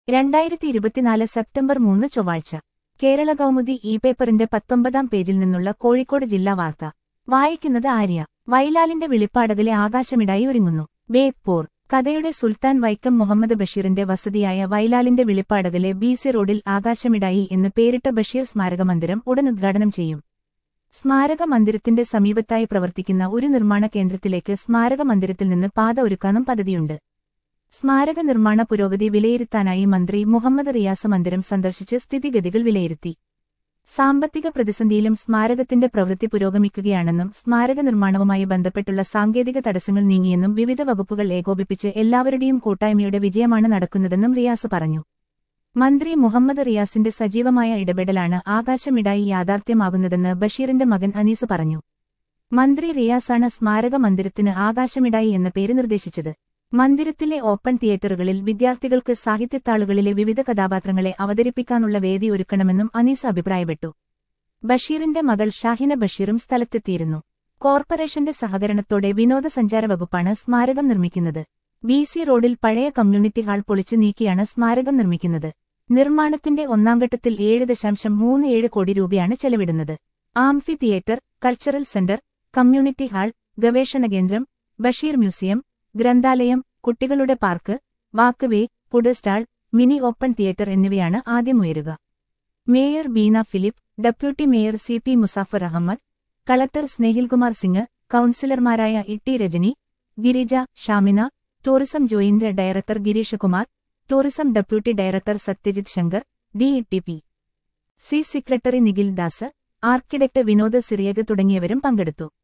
രണ്ടായിരത്തി ഇരുപത്തിനാല് സെപ്റ്റംബർ മൂന്ന് ചൊവ്വാഴ്ച കേരള കൗമുദി ഇ പേപ്പറിന്റെ പത്തൊമ്പതാം പേജിൽ നിന്നുള്ള കോഴിക്കോട് ജില്ലാ വാർത്ത വായിക്കുന്നത് ആര്യ വൈലാലിന്റെ വെളിപ്പാടകലെ ആകാശമിടായി ഒരുങ്ങുന്നു ബേപ്പൂർ കഥയുടെ സുൽത്താൻ വൈക്കം മുഹമ്മദ് ബഷീറിന്റെ വസതിയായ വൈലാലിന്റെ വെളിപ്പാടകലെ ബി സി റോഡിൽ ആകാശമിടായി എന്ന് പേരിട്ട ബഷീർ സ്മാരക മന്ദിരം ഉടൻ ഉദ്ഘാടനം ചെയ്യും സ്മാരക മന്ദിരത്തിന്റെ സമീപത്തായി പ്രവർത്തിക്കുന്ന ഒരു നിർമ്മാണ കേന്ദ്രത്തിലേക്ക് സ്മാരക മന്ദിരത്തിൽ നിന്ന് പാത ഒരുക്കാനും പദ്ധതിയുണ്ട് സ്മാരക നിർമ്മാണ പുരോഗതി വിലയിരുത്താനായി മന്ത്രി മുഹമ്മദ് റിയാസ് മന്ദിരം സന്ദർശിച്ച് സ്ഥിതിഗതികൾ വിലയിരുത്തി സാമ്പത്തിക പ്രതിസന്ധിയിലും സ്മാരകത്തിന്റെ പ്രവൃത്തി പുരോഗമിക്കുകയാണെന്നും സ്മാരക നിർമ്മാണവുമായി ബന്ധപ്പെട്ടുള്ള സാങ്കേതിക തടസ്സങ്ങൾ നീങ്ങിയെന്നും വിവിധ വകുപ്പുകൾ ഏകോപിപ്പിച്ച് എല്ലാവരുടെയും കൂട്ടായ്മയുടെ വിജയമാണ് നടക്കുന്നതെന്നും റിയാസ് പറഞ്ഞു മന്ത്രി മുഹമ്മദ് റിയാസിന്റെ സജീവമായ ഇടപെടലാണ് ആകാശമിടായി യാഥാർത്ഥ്യമാകുന്നതെന്ന് ബഷീറിന്റെ മകൻ അനീസ് പറഞ്ഞു മന്ത്രി റിയാസാണ് സ്മാരക മന്ദിരത്തിന് ആകാശമിടായി എന്ന പേര് നിർദ്ദേശിച്ചത് മന്ദിരത്തിലെ ഓപ്പൺ തിയേറ്ററുകളിൽ വിദ്യാർത്ഥികൾക്ക് സാഹിത്യത്താളുകളിലെ വിവിധ കഥാപാത്രങ്ങളെ അവതരിപ്പിക്കാനുള്ള വേദി ഒരുക്കണമെന്നും അനീസ് അഭിപ്രായപ്പെട്ടു ബഷീറിന്റെ മകൾ ഷാഹിന ബഷീറും സ്ഥലത്തെത്തിയിരുന്നു കോർപ്പറേഷന്റെ സഹകരണത്തോടെ വിനോദസഞ്ചാര വകുപ്പാണ് സ്മാരകം നിർമ്മിക്കുന്നത് ബി സി റോഡിൽ പഴയ കമ്മ്യൂണിറ്റി ഹാൾ പൊളിച്ചു നീക്കിയാണ് സ്മാരകം നിർമ്മിക്കുന്നത് നിർമ്മാണത്തിന്റെ ഒന്നാംഘട്ടത്തിൽ ഏഴ് ദശാംശം മൂന്ന് ഏഴ് കോടി രൂപയാണ് ചെലവിടുന്നത് amphitheatre cultural centre community hall ഗവേഷണ കേന്ദ്രം ബഷീർ മ്യൂസിയം ഗ്രന്ഥാലയം കുട്ടികളുടെ park walkway food stall mini open theatre എന്നിവയാണ് ആദ്യം ഉയരുക mayor Beena Philip deputy mayor C P Musafar Ahammed collector Snehilkumar Singh കൌൺസിലർമാരായ Itty Rajani Girija Shamina tourism joint director Gireesh Kumar tourism deputy director Satyajit Shankar DT P C secretary Nikhil Das architect Vinod Cyriac തുടങ്ങിയവരും പങ്കെടുത്തു